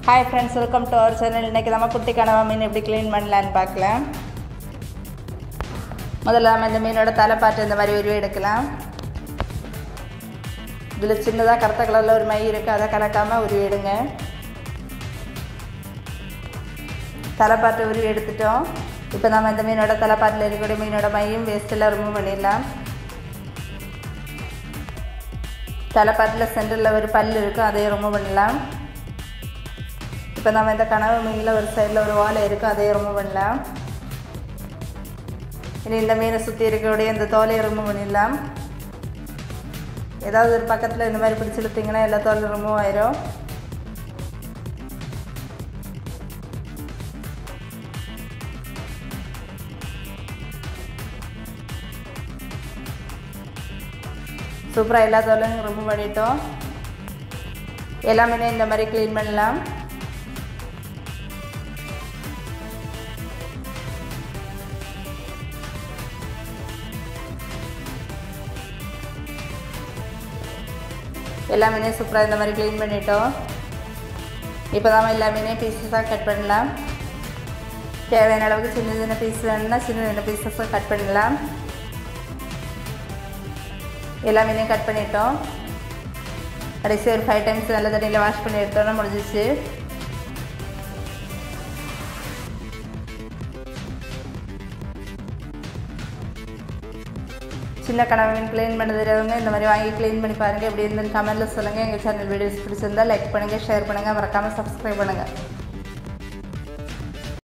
hi friends welcome to our channel இன்றைக்கி நம்ம குட்டி கனவா மீன் எப்படி க்ளீன் பண்ணலான்னு பார்க்கலாம் முதல்ல நம்ம இந்த மீனோட தலைப்பாட்டு இந்த மாதிரி உருவி எடுக்கலாம் இதில் சின்னதாக கருத்த கலரில் ஒரு மை இருக்குது அதை கலக்காமல் உருவி எடுங்க தலைப்பாட்டு உருவி எடுத்துட்டோம் இப்போ நம்ம இந்த மீனோட தலைப்பாட்டில் இருக்கக்கூடிய மீனோட மையும் வேஸ்ட்டெல்லாம் ரிமூவ் பண்ணிடலாம் தலைப்பாட்டில் சென்டரில் ஒரு பல் இருக்கும் அதையும் ரிமூவ் பண்ணலாம் இப்போ நம்ம இந்த கனவு மீனில் ஒரு சைடில் ஒரு வாழை இருக்கும் அதையும் ரிமூவ் பண்ணலாம் இனி இந்த மீனை சுற்றி இருக்கக்கூடிய இந்த தோலையை ரிமூவ் பண்ணிடலாம் ஏதாவது ஒரு பக்கத்தில் இந்த மாதிரி பிடிச்சி இழுத்தீங்கன்னா எல்லா தோலும் ரிமூவ் ஆயிரும் சூப்பராக எல்லா தோலையும் ரிமூவ் பண்ணிட்டோம் எல்லா மீனையும் இந்த மாதிரி க்ளீன் பண்ணலாம் எல்லா மீனையும் சூப்பராக இந்த மாதிரி க்ளீன் பண்ணிட்டோம் இப்போ தான் எல்லா மீனையும் பீசஸாக கட் பண்ணலாம் தேவையான அளவுக்கு சின்ன சின்ன பீஸ் வேணும்னா சின்ன சின்ன பீசஸாக கட் பண்ணலாம் எல்லா மீனையும் கட் பண்ணிட்டோம் கடைசி ஒரு ஃபைவ் டைம்ஸ் நல்ல தண்ணியில் வாஷ் பண்ணி எடுத்தோன்னா முடிஞ்சிச்சு சின்ன கனவு மீன் க்ளீன் பண்ண தெரியாதவங்க இந்த மாதிரி வாங்கி க்ளீன் பண்ணி பாருங்கள் எப்படி இருந்துன்னு கமெண்ட்டில் சொல்லுங்கள் எங்கள் சேனல் வீடியோஸ் பிடிச்சிருந்தால் லைக் பண்ணுங்கள் ஷேர் பண்ணுங்கள் மறக்காமல் சப்ஸ்கிரைப் பண்ணுங்கள்